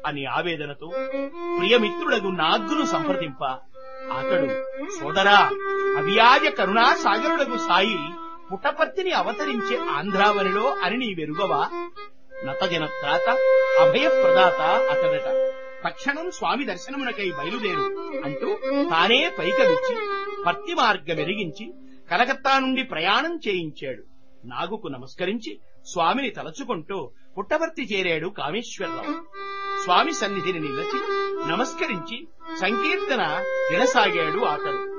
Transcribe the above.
అని ఆవేదనతో ప్రియమిత్రుడగు నాగ్గును సంప్రదింప అతడు సోదరా అవ్యాజ కరుణా సాగరుడగు సాయి పుటపర్తిని అవతరించే ఆంధ్రావనిలో అని నీ వెరుగవా నతజన త్రాత అభయప్రదాత అతడట తక్షణం స్వామి దర్శనమునకై బయలుదేరు అంటూ తానే పైకవిచ్చి పర్తి మార్గం ఎరిగించి కలకత్తా నుండి ప్రయాణం చేయించాడు నాగుకు నమస్కరించి స్వామిని తలచుకుంటూ పుట్టవర్తి చేరాడు కామేశ్వరరావు స్వామి సన్నిధిని నిలచి నమస్కరించి సంకీర్తన వినసాగాడు అతడు